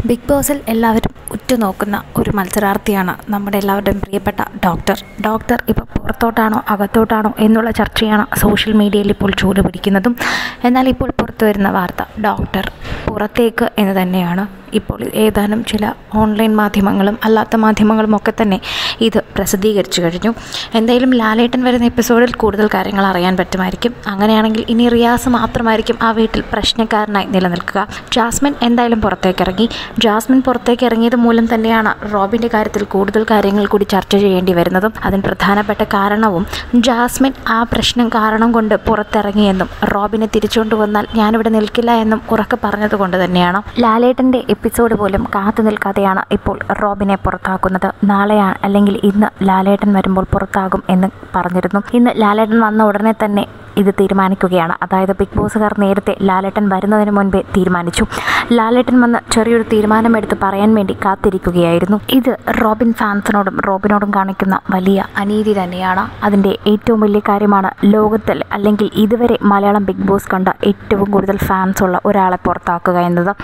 big ബോസിൽ എല്ലാവരും ഉറ്റുനോക്കുന്ന ഒരു മത്സരാർത്ഥിയാണ് നമ്മുടെ എല്ലാവരുടെയും പ്രിയപ്പെട്ട ഡോക്ടർ ഡോക്ടർ ഇപ്പോൾ പുറത്തോട്ടാണോ അകത്തോട്ടാണോ എന്നുള്ള ചർച്ചയാണ് സോഷ്യൽ മീഡിയയിൽ ഇപ്പോൾ ചൂട് പിടിക്കുന്നതും എന്നാൽ ഇപ്പോൾ പുറത്തു വരുന്ന വാർത്ത ഡോക്ടർ പുറത്തേക്ക് എന്ന് തന്നെയാണ് ഇപ്പോൾ ഏതാനും ചില ഓൺലൈൻ മാധ്യമങ്ങളും അല്ലാത്ത മാധ്യമങ്ങളും ഒക്കെ തന്നെ ഇത് പ്രസിദ്ധീകരിച്ചു കഴിഞ്ഞു എന്തായാലും ലാലേട്ടൻ വരുന്ന എപ്പിസോഡിൽ കൂടുതൽ കാര്യങ്ങൾ അറിയാൻ പറ്റുമായിരിക്കും അങ്ങനെയാണെങ്കിൽ ഇനി റിയാസ് മാത്രമായിരിക്കും ആ വീട്ടിൽ പ്രശ്നക്കാരനായി നിലനിൽക്കുക ജാസ്മിൻ എന്തായാലും പുറത്തേക്ക് ഇറങ്ങി ജാസ്മിൻ പുറത്തേക്ക് ഇറങ്ങിയത് മൂലം തന്നെയാണ് റോബിൻ്റെ കാര്യത്തിൽ കൂടുതൽ കാര്യങ്ങൾ കൂടി ചർച്ച ചെയ്യേണ്ടി വരുന്നതും അതിന് പ്രധാനപ്പെട്ട കാരണവും ജാസ്മിൻ ആ പ്രശ്നം കാരണം കൊണ്ട് പുറത്തിറങ്ങിയെന്നും റോബിനെ തിരിച്ചുകൊണ്ട് വന്നാൽ ഞാനിവിടെ നിൽക്കില്ല എന്നും ഉറക്കെ പറഞ്ഞതുകൊണ്ട് തന്നെയാണ് ലാലേട്ടൻ്റെ എപ്പിസോഡ് പോലും കാത്തു നിൽക്കാതെയാണ് ഇപ്പോൾ റോബിനെ പുറത്താക്കുന്നത് നാളെയാണ് അല്ലെങ്കിൽ ഇന്ന് ലാലേട്ടൻ വരുമ്പോൾ പുറത്താകും എന്ന് പറഞ്ഞിരുന്നു ഇന്ന് ലാലേട്ടൻ വന്ന ഉടനെ തന്നെ ഇത് തീരുമാനിക്കുകയാണ് അതായത് ബിഗ് ബോസുകാർ നേരത്തെ ലാലേട്ടൻ വരുന്നതിന് മുൻപേ തീരുമാനിച്ചു ലാലേട്ടൻ വന്ന് ചെറിയൊരു തീരുമാനമെടുത്ത് പറയാൻ വേണ്ടി കാത്തിരിക്കുകയായിരുന്നു ഇത് റോബിൻ ഫാൻസിനോടും റോബിനോടും കാണിക്കുന്ന വലിയ അനീതി തന്നെയാണ് അതിൻ്റെ ഏറ്റവും വലിയ കാര്യമാണ് ലോകത്തിൽ അല്ലെങ്കിൽ ഇതുവരെ മലയാളം ബിഗ് ബോസ് കണ്ട ഏറ്റവും കൂടുതൽ ഫാൻസ് ഉള്ള ഒരാളെ പുറത്താക്കുക എന്നത്